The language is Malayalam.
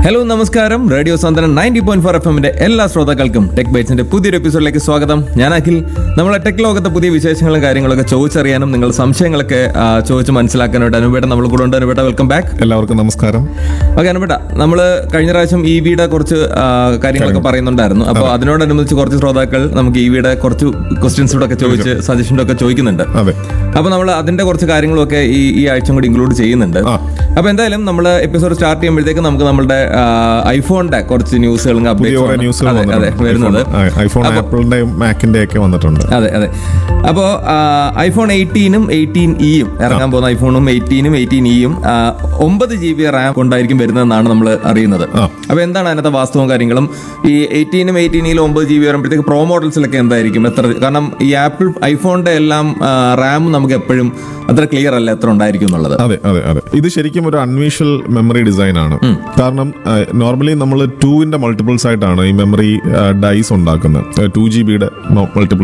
ഹലോ നമസ്കാരം radio Santhwanam ninety point four F എമ്മിന്റെ എല്ലാ ശ്രോതാക്കൾക്കും ടെക് ബൈറ്റ്സിന്റെ പുതിയൊരു എപ്പിസോഡിലേക്ക് സ്വാഗതം ഞാൻ അഖിൽ നമ്മളെ ടെക് ലോകത്തെ പുതിയ വിശേഷങ്ങളും കാര്യങ്ങളൊക്കെ ചോദിച്ചറിയാനും നിങ്ങൾ സംശയങ്ങളൊക്കെ ആ, ചോദിച്ച് മനസ്സിലാക്കാനായിട്ട് അനുപേട്ട നമ്മൾ കൂടെ ഉണ്ട് അനുപേട്ട വെൽക്കം ബാക്ക് എല്ലാവർക്കും നമസ്കാരം ഓക്കെ അനുപേട്ട നമ്മൾ കഴിഞ്ഞ പ്രാവശ്യം ഇ വിയുടെ കുറച്ച് ആ, കാര്യങ്ങളൊക്കെ പറയുന്നുണ്ടായിരുന്നു അപ്പോൾ അതിനോടനുബന്ധിച്ച് കുറച്ച് ശ്രോതാക്കൾ നമുക്ക് ഇ വിയുടെ കുറച്ച് ക്വസ്റ്റ്യൻസോടൊക്കെ ചോദിച്ച് സജഷൻ്റെ ഒക്കെ ചോദിക്കുന്നുണ്ട് അതെ അപ്പൊ നമ്മൾ അതിന്റെ കുറച്ച് കാര്യങ്ങളൊക്കെ ഈ ഈ ആഴ്ച കൂടി ഇൻക്ലൂഡ് ചെയ്യുന്നുണ്ട് ആ. അപ്പൊ എന്തായാലും നമ്മൾ എപ്പിസോഡ് സ്റ്റാർട്ട് ചെയ്യുമ്പോഴത്തേക്ക് നമുക്ക് നമ്മുടെ ഐഫോണിന്റെ കുറച്ച് ന്യൂസുകളും പുതിയ കുറെ അപ്ഡേറ്റ്സ് ന്യൂസുകൾ അതെ അതെ വന്നിട്ടുണ്ട് വരുന്നത് ഐഫോൺ- ഐഫോൺ ആപ്പിളിന്റെയും മാക്കിന്റെ ഒക്കെ വന്നിട്ടുണ്ട് അതെ അതെ അപ്പോ ഐഫോൺ എയ്റ്റീനും എയ്റ്റീൻ ഇയും ഇറങ്ങാൻ പോകുന്ന ഐഫോണും എയ്റ്റീനും എയ്റ്റീൻ ഇയും ഒമ്പത് ജി ബി റാം കൊണ്ടായിരിക്കും വരുന്നതെന്നാണ് നമ്മൾ അറിയുന്നത് ആ. അപ്പൊ എന്താണ് അതിനകത്തെ വാസ്തവവും കാര്യങ്ങളും ഈ എയ്റ്റീനും എയ്റ്റീനിലും ഒമ്പത് ജി ബി വരുമ്പോഴത്തേക്ക് പ്രോ മോഡൽസിലൊക്കെ എന്തായിരിക്കും എത്ര കാരണം ഈ ആപ്പിൾ ഐഫോണിന്റെ എല്ലാം റാം നമുക്ക് എപ്പോഴും അത്ര ക്ലിയർ അല്ല എത്ര ഉണ്ടായിരിക്കും എന്നുള്ളത് അതെ അതെ അതെ ഇത് ശരിക്കും ഒരു അൺവിഷ്വൽ മെമ്മറി ഡിസൈൻ ആണ് കാരണം നോർമലി നമ്മൾ ടൂവിന്റെ മൾട്ടിപ്പിൾസ് ആയിട്ടാണ് ഈ മെമ്മറി ഡൈസ് ഉണ്ടാക്കുന്നത് ടു ജി ബിയുടെ മൾട്ടിപ്പിൾസ്